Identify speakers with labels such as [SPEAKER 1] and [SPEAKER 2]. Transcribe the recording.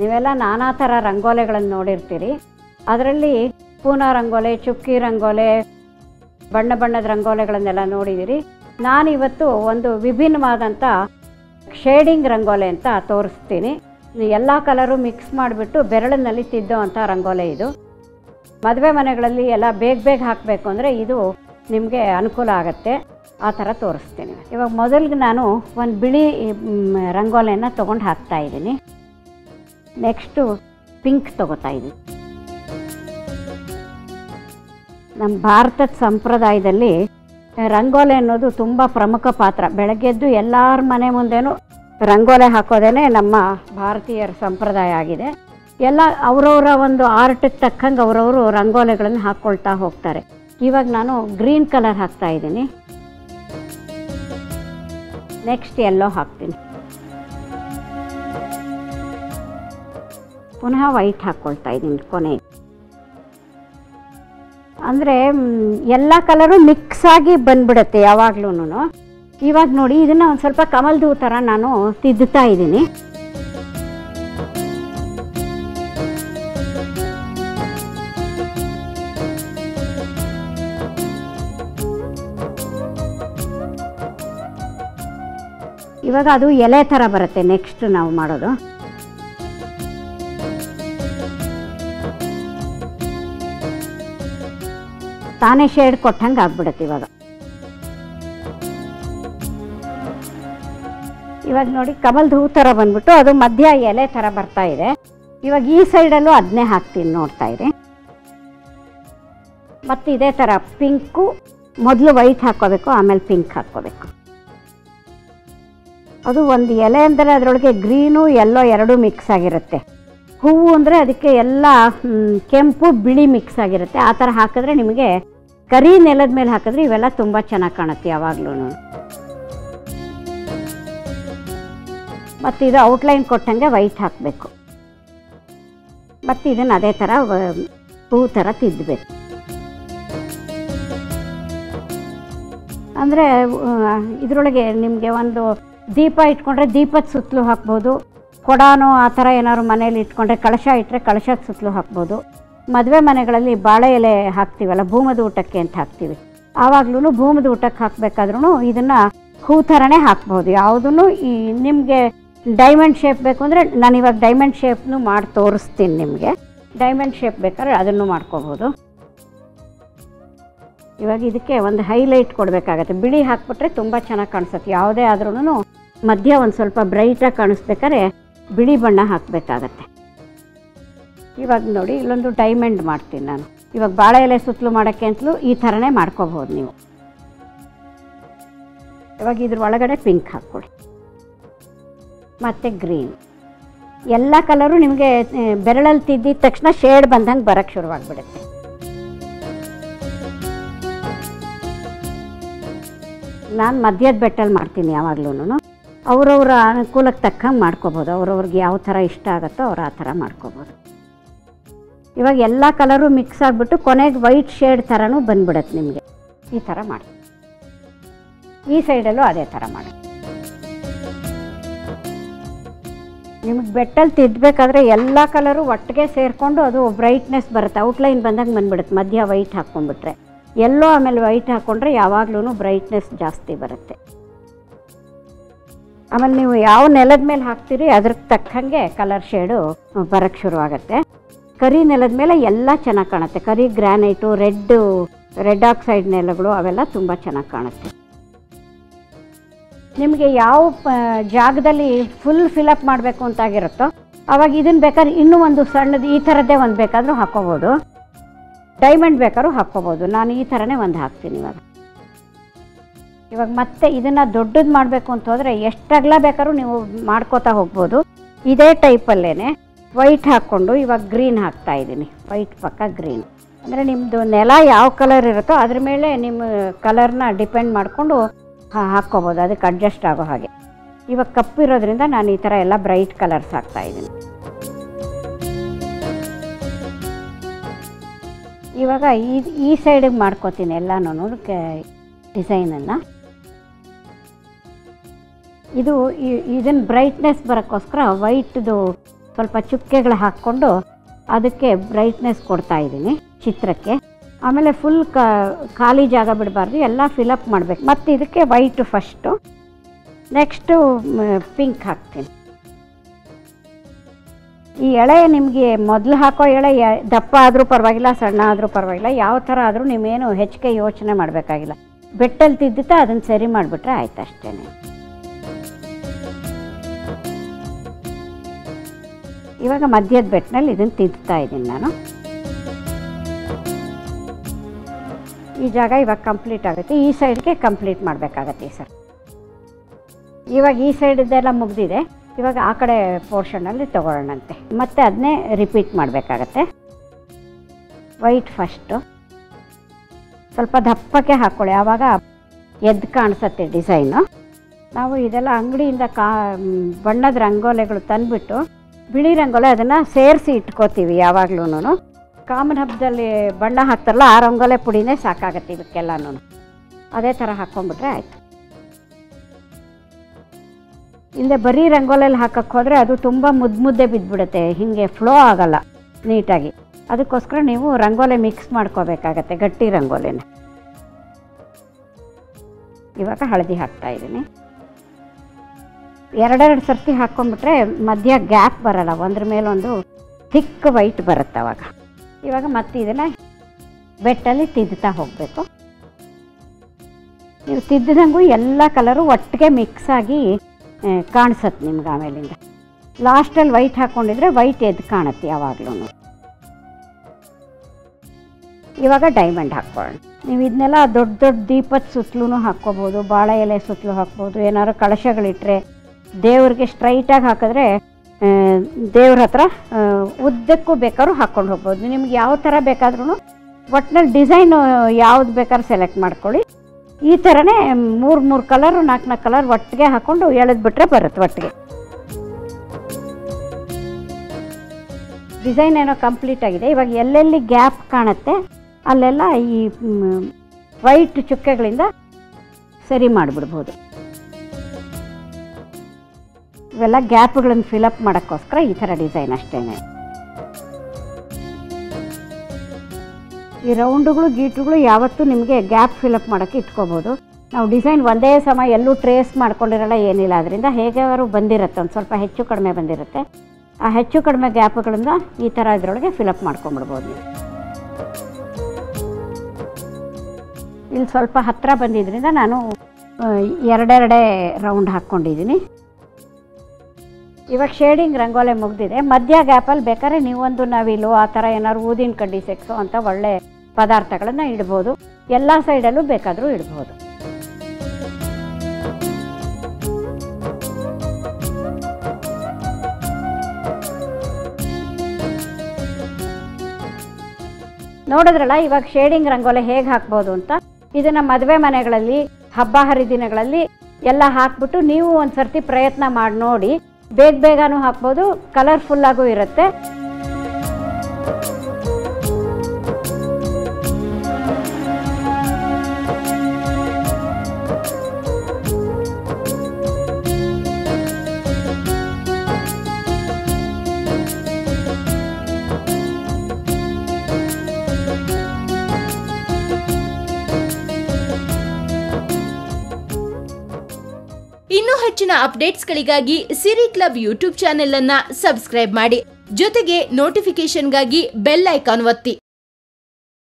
[SPEAKER 1] ನೀವೆಲ್ಲ ನಾನಾ ಥರ ರಂಗೋಲೆಗಳನ್ನು ನೋಡಿರ್ತೀರಿ ಅದರಲ್ಲಿ ಪೂನಾ ರಂಗೋಲೆ ಚುಕ್ಕಿ ರಂಗೋಲೆ ಬಣ್ಣ ಬಣ್ಣದ ರಂಗೋಲೆಗಳನ್ನೆಲ್ಲ ನೋಡಿದ್ದೀರಿ ನಾನಿವತ್ತು ಒಂದು ವಿಭಿನ್ನವಾದಂಥ ಶೇಡಿಂಗ್ ರಂಗೋಲೆ ಅಂತ ತೋರಿಸ್ತೀನಿ ಎಲ್ಲ ಕಲರು ಮಿಕ್ಸ್ ಮಾಡಿಬಿಟ್ಟು ಬೆರಳಿನಲ್ಲಿ ತಿದ್ದೋ ಅಂಥ ರಂಗೋಲೆ ಇದು ಮದುವೆ ಮನೆಗಳಲ್ಲಿ ಎಲ್ಲ ಬೇಗ ಬೇಗ ಹಾಕಬೇಕು ಅಂದರೆ ಇದು ನಿಮಗೆ ಅನುಕೂಲ ಆಗುತ್ತೆ ಆ ಥರ ತೋರಿಸ್ತೀನಿ ಇವಾಗ ಮೊದಲಿಗೆ ನಾನು ಒಂದು ಬಿಳಿ ಮ್, ರಂಗೋಲಿಯನ್ನು ತೊಗೊಂಡು ಹಾಕ್ತಾ ಇದ್ದೀನಿ ನೆಕ್ಸ್ಟು ಪಿಂಕ್ ತೊಗೋತಾ ಇದ್ದೀನಿ ನಮ್ಮ ಭಾರತದ ಸಂಪ್ರದಾಯದಲ್ಲಿ ರಂಗೋಲೆ ಅನ್ನೋದು ತುಂಬ ಪ್ರಮುಖ ಪಾತ್ರ ಬೆಳಗ್ಗೆದ್ದು ಎಲ್ಲರ ಮನೆ ಮುಂದೆನೂ ರಂಗೋಲೆ ಹಾಕೋದೇ ನಮ್ಮ ಭಾರತೀಯರ ಸಂಪ್ರದಾಯ ಆಗಿದೆ ಎಲ್ಲ ಅವರವರ ಒಂದು ಆರ್ಟಿಗೆ ತಕ್ಕಂಗೆ ಅವರವರು ರಂಗೋಲೆಗಳನ್ನು ಹಾಕ್ಕೊಳ್ತಾ ಹೋಗ್ತಾರೆ ಇವಾಗ ನಾನು ಗ್ರೀನ್ ಕಲರ್ ಹಾಕ್ತಾ ಇದ್ದೀನಿ ನೆಕ್ಸ್ಟ್ ಎಲ್ಲೋ ಹಾಕ್ತೀನಿ ಪುನಃ ವೈಟ್ ಹಾಕ್ಕೊಳ್ತಾ ಇದ್ದೀನಿ ಕೊನೆ ಅಂದರೆ ಎಲ್ಲ ಕಲರು ಮಿಕ್ಸ್ ಆಗಿ ಬಂದ್ಬಿಡುತ್ತೆ ಯಾವಾಗ್ಲೂ ಇವಾಗ ನೋಡಿ ಇದನ್ನು ಒಂದು ಸ್ವಲ್ಪ ಕಮಲ್ದು ಥರ ನಾನು ತಿದ್ದುತ್ತಾ ಇದ್ದೀನಿ ಇವಾಗ ಅದು ಎಲೆ ಥರ ಬರುತ್ತೆ ನೆಕ್ಸ್ಟ್ ನಾವು ಮಾಡೋದು ತಾನೇ ಶೇಡ್ ಕೊಟ್ಟಂಗೆ ಆಗ್ಬಿಡುತ್ತೆ ಇವಾಗ ಇವಾಗ ನೋಡಿ ಕಮಲ್ದ ಹೂ ಥರ ಬಂದ್ಬಿಟ್ಟು ಅದು ಮಧ್ಯ ಎಲೆ ಥರ ಬರ್ತಾ ಇದೆ ಇವಾಗ ಈ ಸೈಡಲ್ಲೂ ಅದನ್ನೇ ಹಾಕ್ತೀನಿ ನೋಡ್ತಾ ಇರಿ ಮತ್ತು ಇದೇ ಥರ ಪಿಂಕು ಮೊದಲು ವೈಟ್ ಹಾಕ್ಕೋಬೇಕು ಆಮೇಲೆ ಪಿಂಕ್ ಹಾಕ್ಕೋಬೇಕು ಅದು ಒಂದು ಎಲೆ ಅಂದರೆ ಅದರೊಳಗೆ ಗ್ರೀನು ಎಲ್ಲೋ ಎರಡೂ ಮಿಕ್ಸ್ ಆಗಿರುತ್ತೆ ಹೂವು ಅಂದರೆ ಅದಕ್ಕೆ ಎಲ್ಲ ಮ್, ಕೆಂಪು ಬಿಳಿ ಮಿಕ್ಸ್ ಆಗಿರುತ್ತೆ ಆ ಥರ ಹಾಕಿದ್ರೆ ನಿಮಗೆ ಕರಿ ನೆಲದ ಮೇಲೆ ಹಾಕಿದ್ರೆ ಇವೆಲ್ಲ ತುಂಬ ಚೆನ್ನಾಗಿ ಕಾಣುತ್ತೆ ಯಾವಾಗಲೂ ಮತ್ತು ಇದು ಔಟ್ಲೈನ್ ಕೊಟ್ಟಂಗೆ ವೈಟ್ ಹಾಕಬೇಕು ಮತ್ತು ಇದನ್ನು ಅದೇ ಥರ ವ- ಹೂ ಥರ ತಿದ್ದಬೇಕು ಅಂದರೆ ಇದರೊಳಗೆ ನಿಮಗೆ ಒಂದು ದೀಪ ಇಟ್ಕೊಂಡ್ರೆ ದೀಪದ ಸುತ್ತಲೂ ಹಾಕ್ಬೋದು ಕೊಡಾನೋ ಆ ಥರ ಏನಾದ್ರು ಮನೇಲಿ ಇಟ್ಕೊಂಡ್ರೆ ಕಳಶ ಇಟ್ಟರೆ ಕಳಶದ ಸುತ್ತಲೂ ಹಾಕ್ಬೋದು ಮದುವೆ ಮನೆಗಳಲ್ಲಿ ಬಾಳೆ ಎಲೆ ಹಾಕ್ತೀವಲ್ಲ ಭೂಮದ ಊಟಕ್ಕೆ ಅಂತ ಹಾಕ್ತೀವಿ ಆವಾಗ್ಲೂ ಭೂಮದ ಊಟಕ್ಕೆ ಹಾಕಬೇಕಾದ್ರೂ ಇದನ್ನು ಹೂ ಥರನೇ ಹಾಕ್ಬೋದು ಯಾವುದೂ ಈ ನಿಮಗೆ ಡೈಮಂಡ್ ಶೇಪ್ ಬೇಕು ಅಂದರೆ ನಾನು ಇವಾಗ ಡೈಮಂಡ್ ಶೇಪ್ನು ಮಾಡಿ ತೋರಿಸ್ತೀನಿ ನಿಮಗೆ ಡೈಮಂಡ್ ಶೇಪ್ ಬೇಕಾದ್ರೆ ಅದನ್ನು ಮಾಡ್ಕೋಬೋದು ಇವಾಗ ಇದಕ್ಕೆ ಒಂದು ಹೈಲೈಟ್ ಕೊಡಬೇಕಾಗತ್ತೆ ಬಿಳಿ ಹಾಕ್ಬಿಟ್ರೆ ತುಂಬ ಚೆನ್ನಾಗಿ ಕಾಣಿಸುತ್ತೆ ಯಾವುದೇ ಆದ್ರೂ ಮಧ್ಯ ಒಂದು ಸ್ವಲ್ಪ ಬ್ರೈಟಾಗಿ ಕಾಣಿಸ್ಬೇಕಾದ್ರೆ ಬಿಳಿ ಬಣ್ಣ ಹಾಕಬೇಕಾಗತ್ತೆ ಇವಾಗ ನೋಡಿ ಇಲ್ಲೊಂದು ಡೈಮಂಡ್ ಮಾಡ್ತೀನಿ ನಾನು ಇವಾಗ ಬಾಳೆ ಎಲೆ ಸುತ್ತಲೂ ಮಾಡೋಕ್ಕೆ ಅಂತಲೂ ಈ ಥರನೇ ಮಾಡ್ಕೋಬೋದು ನೀವು ಇವಾಗ ಇದ್ರ ಒಳಗಡೆ ಪಿಂಕ್ ಹಾಕ್ಕೊಡಿ ಮತ್ತು ಗ್ರೀನ್ ಎಲ್ಲ ಕಲರು ನಿಮಗೆ ಬೆರಳಲ್ಲಿ ತಿದ್ದಿದ ತಕ್ಷಣ ಶೇಡ್ ಬಂದಂಗೆ ಬರೋಕ್ಕೆ ಶುರುವಾಗ್ಬಿಡುತ್ತೆ ನಾನು ಮಧ್ಯದ ಬೆಟ್ಟಲ್ಲಿ ಮಾಡ್ತೀನಿ ಯಾವಾಗ್ಲೂ ಅವರವರ ಅನುಕೂಲಕ್ಕೆ ತಕ್ಕಂಗೆ ಮಾಡ್ಕೋಬೋದು ಅವ್ರವ್ರಿಗೆ ಯಾವ ಥರ ಇಷ್ಟ ಆಗುತ್ತೋ ಅವ್ರು ಆ ಥರ ಮಾಡ್ಕೋಬೋದು ಇವಾಗ ಎಲ್ಲ ಕಲರು ಮಿಕ್ಸ್ ಆಗಿಬಿಟ್ಟು ಕೊನೆಗೆ ವೈಟ್ ಶೇಡ್ ಥರನೂ ಬಂದ್ಬಿಡುತ್ತೆ ನಿಮಗೆ ಈ ಥರ ಮಾಡಿ ಈ ಸೈಡಲ್ಲೂ ಅದೇ ಥರ ಮಾಡಿ ನಿಮಗೆ ಬೆಟ್ಟಲ್ಲಿ ತಿದ್ದಬೇಕಾದ್ರೆ ಎಲ್ಲ ಕಲರು ಒಟ್ಟಿಗೆ ಸೇರಿಕೊಂಡು ಅದು ಬ್ರೈಟ್ನೆಸ್ ಬರುತ್ತೆ ಔಟ್ಲೈನ್ ಬಂದಾಗ ಬಂದ್ಬಿಡುತ್ತೆ ಮಧ್ಯ ವೈಟ್ ಹಾಕ್ಕೊಂಡ್ಬಿಟ್ರೆ ಎಲ್ಲೋ ಆಮೇಲೆ ವೈಟ್ ಹಾಕ್ಕೊಂಡ್ರೆ ಯಾವಾಗ್ಲೂ ಬ್ರೈಟ್ನೆಸ್ ಜಾಸ್ತಿ ಬರುತ್ತೆ ಆಮೇಲೆ ನೀವು ಯಾವ ನೆಲದ ಮೇಲೆ ಹಾಕ್ತೀರಿ ಅದ್ರ ತಕ್ಕಂಗೆ ಕಲರ್ ಶೇಡು ಬರೋಕ್ಕೆ ಶುರುವಾಗುತ್ತೆ ಕರಿ ನೆಲದ ಮೇಲೆ ಎಲ್ಲ ಚೆನ್ನಾಗಿ ಕಾಣುತ್ತೆ ಕರಿ ಗ್ರಾನೈಟು ರೆಡ್ಡು ರೆಡ್ ಆಕ್ಸೈಡ್ ನೆಲಗಳು ಅವೆಲ್ಲ ತುಂಬ ಚೆನ್ನಾಗಿ ಕಾಣುತ್ತೆ ನಿಮಗೆ ಯಾವ ಪ- ಜಾಗದಲ್ಲಿ ಫುಲ್ ಫಿಲಪ್ ಮಾಡಬೇಕು ಅಂತಾಗಿರುತ್ತೋ ಅವಾಗ ಇದನ್ನು ಬೇಕಾದ್ರೆ ಇನ್ನೂ ಒಂದು ಸಣ್ಣದು ಈ ಥರದ್ದೇ ಒಂದು ಬೇಕಾದರೂ ಹಾಕ್ಕೋಬೋದು ಡೈಮಂಡ್ ಬೇಕಾದ್ರೂ ಹಾಕ್ಕೋಬೋದು ನಾನು ಈ ಥರನೇ ಒಂದು ಹಾಕ್ತೀನಿ ಇವಾಗ ಇವಾಗ ಮತ್ತೆ ಇದನ್ನು ದೊಡ್ಡದು ಮಾಡಬೇಕು ಅಂತ ಹೋದರೆ ಎಷ್ಟು ಅಗಲ ಬೇಕಾದ್ರೂ ನೀವು ಮಾಡ್ಕೋತಾ ಹೋಗ್ಬೋದು ಇದೇ ಟೈಪಲ್ಲೇ ವೈಟ್ ಹಾಕ್ಕೊಂಡು ಇವಾಗ ಗ್ರೀನ್ ಹಾಕ್ತಾ ಇದ್ದೀನಿ ವೈಟ್ ಪಕ್ಕ ಗ್ರೀನ್ ಅಂದರೆ ನಿಮ್ಮದು ನೆಲ ಯಾವ ಕಲರ್ ಇರುತ್ತೋ ಅದ್ರ ಮೇಲೆ ನಿಮ್ಮ ಕಲರ್ನ ಡಿಪೆಂಡ್ ಮಾಡಿಕೊಂಡು ಹಾಕ್ಕೋಬೋದು ಅದಕ್ಕೆ ಅಡ್ಜಸ್ಟ್ ಆಗೋ ಹಾಗೆ ಇವಾಗ ಕಪ್ಪು ಇರೋದ್ರಿಂದ ನಾನು ಈ ಥರ ಎಲ್ಲ ಬ್ರೈಟ್ ಕಲರ್ಸ್ ಹಾಕ್ತಾ ಇದ್ದೀನಿ ಇವಾಗ ಈ ಈ ಸೈಡಿಗೆ ಮಾಡ್ಕೋತೀನಿ ಎಲ್ಲನೂ ಡಿಸೈನನ್ನು ಇದು ಇದನ್ನು ಬ್ರೈಟ್ನೆಸ್ ಬರೋಕ್ಕೋಸ್ಕರ ವೈಟ್ದು ಸ್ವಲ್ಪ ಚುಕ್ಕೆಗಳು ಹಾಕ್ಕೊಂಡು ಅದಕ್ಕೆ ಬ್ರೈಟ್ನೆಸ್ ಕೊಡ್ತಾ ಇದ್ದೀನಿ ಚಿತ್ರಕ್ಕೆ ಆಮೇಲೆ ಫುಲ್ ಖಾಲಿ ಜಾಗ ಬಿಡಬಾರ್ದು ಎಲ್ಲ ಫಿಲಪ್ ಮಾಡಬೇಕು ಮತ್ತು ಇದಕ್ಕೆ ವೈಟು ಫಸ್ಟು ನೆಕ್ಸ್ಟು ಪಿಂಕ್ ಹಾಕ್ತೀನಿ ಈ ಎಳೆ ನಿಮಗೆ ಮೊದಲು ಹಾಕೋ ಎಳೆ ಯ- ದಪ್ಪ ಆದರೂ ಪರವಾಗಿಲ್ಲ ಸಣ್ಣ ಆದರೂ ಪರವಾಗಿಲ್ಲ ಯಾವ ಥರ ಆದರೂ ನೀವೇನು ಹೆಚ್ಚಿಗೆ ಯೋಚನೆ ಮಾಡಬೇಕಾಗಿಲ್ಲ ಬೆಟ್ಟಲ್ಲಿ ತಿದ್ದುತ್ತಾ ಅದನ್ನು ಸರಿ ಮಾಡಿಬಿಟ್ರೆ ಆಯ್ತು ಅಷ್ಟೇ ಇವಾಗ ಮಧ್ಯದ ಬೆಟ್ಟನಲ್ಲಿ ಇದನ್ನು ತಿದ್ದುತ್ತಾ ಇದ್ದೀನಿ ನಾನು ಈ ಜಾಗ ಇವಾಗ ಕಂಪ್ಲೀಟ್ ಆಗುತ್ತೆ ಈ ಸೈಡ್ಗೆ ಕಂಪ್ಲೀಟ್ ಮಾಡಬೇಕಾಗತ್ತೆ ಈ ಸರ್ ಇವಾಗ ಈ ಸೈಡದ್ದೆಲ್ಲ ಮುಗ್ದಿದೆ ಇವಾಗ ಆ ಕಡೆ ಪೋರ್ಷನಲ್ಲಿ ತಗೊಳ್ಳೋಣಂತೆ ಮತ್ತೆ ಅದನ್ನೇ ರಿಪೀಟ್ ಮಾಡಬೇಕಾಗತ್ತೆ ವೈಟ್ ಫಸ್ಟು ಸ್ವಲ್ಪ ದಪ್ಪಕ್ಕೆ ಹಾಕ್ಕೊಳ್ಳಿ ಆವಾಗ ಎದ್ದು ಕಾಣಿಸತ್ತೆ ಡಿಸೈನು ನಾವು ಇದೆಲ್ಲ ಅಂಗಡಿಯಿಂದ ಕಾ ಮ್, ಬಣ್ಣದ ರಂಗೋಲೆಗಳು ತಂದುಬಿಟ್ಟು ಬಿಳಿ ರಂಗೋಲೆ ಅದನ್ನು ಸೇರಿಸಿ ಇಟ್ಕೋತೀವಿ ಯಾವಾಗ್ಲೂ ಕಾಮನ್ ಹಬ್ಬದಲ್ಲಿ ಬಣ್ಣ ಹಾಕ್ತಾರಲ್ಲ ಆ ರಂಗೋಲೆ ಪುಡಿನೇ ಸಾಕಾಗತ್ತೆ ಇದಕ್ಕೆಲ್ಲನೂ ಅದೇ ಥರ ಹಾಕ್ಕೊಂಡ್ಬಿಟ್ರೆ ಆಯಿತು ಇಲ್ಲದೆ ಬರೀ ರಂಗೋಲೆಯಲ್ಲಿ ಹಾಕಕ್ಕೆ ಹೋದರೆ ಅದು ತುಂಬ ಮುದ್ದು ಮುದ್ದೆ ಬಿದ್ದುಬಿಡುತ್ತೆ ಹೀಗೆ ಫ್ಲೋ ಆಗಲ್ಲ ನೀಟಾಗಿ ಅದಕ್ಕೋಸ್ಕರ ನೀವು ರಂಗೋಲೆ ಮಿಕ್ಸ್ ಮಾಡ್ಕೋಬೇಕಾಗತ್ತೆ ಗಟ್ಟಿ ರಂಗೋಲೆನ ಇವಾಗ ಹಳದಿ ಹಾಕ್ತಾ ಇದ್ದೀನಿ ಎರಡೆರಡು ಸರ್ತಿ ಹಾಕ್ಕೊಂಡ್ಬಿಟ್ರೆ ಮಧ್ಯ ಗ್ಯಾಪ್ ಬರಲ್ಲ ಒಂದ್ರ ಮೇಲೊಂದು ಥಿಕ್ ವೈಟ್ ಬರುತ್ತೆ ಅವಾಗ ಇವಾಗ ಮತ್ತೆ ಇದನ್ನು ಬೆಟ್ಟಲ್ಲಿ ತಿದ್ದುತ್ತಾ ಹೋಗಬೇಕು ನೀವು ತಿದ್ದಿದಂಗೂ ಎಲ್ಲ ಕಲರು ಒಟ್ಟಿಗೆ ಮಿಕ್ಸ್ ಆಗಿ ಕಾಣಿಸತ್ತೆ ನಿಮ್ಗೆ ಆಮೇಲಿಂದ ಲಾಸ್ಟಲ್ಲಿ ವೈಟ್ ಹಾಕ್ಕೊಂಡಿದ್ರೆ ವೈಟ್ ಎದ್ದು ಕಾಣುತ್ತೆ ಯಾವಾಗಲೂ ಇವಾಗ ಡೈಮಂಡ್ ಹಾಕ್ಕೊಳ್ಳೋಣ ನೀವು ಇದನ್ನೆಲ್ಲ ದೊಡ್ಡ ದೊಡ್ಡ ದೀಪದ ಸುತ್ತಲೂ ಹಾಕ್ಕೋಬೋದು ಬಾಳೆ ಎಲೆ ಸುತ್ತಲೂ ಹಾಕ್ಬೋದು ಏನಾದ್ರು ಕಳಶಗಳಿಟ್ಟರೆ ದೇವ್ರಿಗೆ ಸ್ಟ್ರೈಟಾಗಿ ಹಾಕಿದ್ರೆ ಆ, ದೇವ್ರ ಹತ್ರ ಆ, ಉದ್ದಕ್ಕೂ ಬೇಕಾದ್ರೂ ಹಾಕ್ಕೊಂಡು ಹೋಗ್ಬೋದು ನಿಮ್ಗೆ ಯಾವ ಥರ ಬೇಕಾದ್ರೂ ಒಟ್ಟಿನಲ್ಲಿ ಡಿಸೈನು ಯಾವ್ದು ಬೇಕಾದ್ರೂ ಸೆಲೆಕ್ಟ್ ಮಾಡ್ಕೊಳ್ಳಿ ಈ ಥರನೇ ಮೂರು ಮೂರು ಕಲರು ನಾಲ್ಕು ನಾಲ್ಕು ಕಲರ್ ಒಟ್ಟಿಗೆ ಹಾಕ್ಕೊಂಡು ಎಳೆದ್ಬಿಟ್ರೆ ಬರುತ್ತೆ ಒಟ್ಟಿಗೆ ಡಿಸೈನ್ ಏನೋ ಕಂಪ್ಲೀಟ್ ಆಗಿದೆ ಇವಾಗ ಎಲ್ಲೆಲ್ಲಿ ಗ್ಯಾಪ್ ಕಾಣುತ್ತೆ ಅಲ್ಲೆಲ್ಲ ಈ ವೈಟ್ ಚುಕ್ಕೆಗಳಿಂದ ಸರಿ ಮಾಡಿಬಿಡ್ಬೋದು ಇವೆಲ್ಲ ಗ್ಯಾಪ್ಗಳನ್ನು ಫಿಲಪ್ ಮಾಡೋಕ್ಕೋಸ್ಕರ ಈ ಥರ ಡಿಸೈನ್ ಅಷ್ಟೇ ಈ ರೌಂಡುಗಳು ಗೀಟುಗಳು ಯಾವತ್ತೂ ನಿಮಗೆ ಗ್ಯಾಪ್ ಫಿಲಪ್ ಮಾಡೋಕ್ಕೆ ಇಟ್ಕೋಬೋದು ನಾವು ಡಿಸೈನ್ ಒಂದೇ ಸಮ ಎಲ್ಲೂ ಟ್ರೇಸ್ ಮಾಡ್ಕೊಂಡಿರಲ್ಲ ಏನಿಲ್ಲ ಅದರಿಂದ ಹೇಗಾದ್ರು ಬಂದಿರುತ್ತೆ ಒಂದು ಸ್ವಲ್ಪ ಹೆಚ್ಚು ಕಡಿಮೆ ಬಂದಿರುತ್ತೆ ಆ ಹೆಚ್ಚು ಕಡಿಮೆ ಗ್ಯಾಪ್ಗಳಿಂದ ಈ ಥರ ಇದರೊಳಗೆ ಫಿಲಪ್ ಮಾಡ್ಕೊಂಬಿಡ್ಬೋದು ನೀವು ಇಲ್ಲಿ ಸ್ವಲ್ಪ ಹತ್ತಿರ ಬಂದಿದ್ದರಿಂದ ನಾನು ಆ, ಎರಡೆರಡೇ ರೌಂಡ್ ಹಾಕ್ಕೊಂಡಿದ್ದೀನಿ ಇವಾಗ ಶೇಡಿಂಗ್ ರಂಗೋಲೆ ಮುಗ್ದಿದೆ ಮಧ್ಯ ಗ್ಯಾಪಲ್ಲಿ ಬೇಕಾದ್ರೆ ನೀವೊಂದು ನವಿಲು ಆ ಥರ ಏನಾದ್ರು ಊದಿನ ಕಡ್ಡಿ ಸೆಕ್ಸು ಅಂತ ಒಳ್ಳೆ ಪದಾರ್ಥಗಳನ್ನು ಇಡ್ಬೋದು ಎಲ್ಲ ಸೈಡಲ್ಲೂ ಬೇಕಾದರೂ ಇಡ್ಬೋದು ನೋಡಿದ್ರಲ್ಲ ಇವಾಗ ಶೇಡಿಂಗ್ ರಂಗೋಲೆ ಹೇಗೆ ಹಾಕ್ಬೋದು ಅಂತ ಇದನ್ನು ಮದುವೆ ಮನೆಗಳಲ್ಲಿ ಹಬ್ಬ ಹರಿದಿನಗಳಲ್ಲಿ ಎಲ್ಲ ಹಾಕ್ಬಿಟ್ಟು ನೀವು ಒಂದು ಸರ್ತಿ ಪ್ರಯತ್ನ ಮಾಡಿ ನೋಡಿ ಬೇಗ ಬೇಗನೂ ಹಾಕ್ಬೋದು ಕಲರ್ಫುಲ್ಲಾಗೂ ಇರುತ್ತೆ
[SPEAKER 2] ಇನ್ನೂ ಹೆಚ್ಚಿನ ಅಪ್ಡೇಟ್ಸ್ಗಳಿಗಾಗಿ ಸಿರಿ ಕ್ಲಬ್ ಯೂಟ್ಯೂಬ್ ಚಾನೆಲ್ ಅನ್ನ ಸಬ್ಸ್ಕ್ರೈಬ್ ಮಾಡಿ ಜೊತೆಗೆ ನೋಟಿಫಿಕೇಶನ್ಗಾಗಿ ಬೆಲ್ ಐಕಾನ್ ಒತ್ತಿ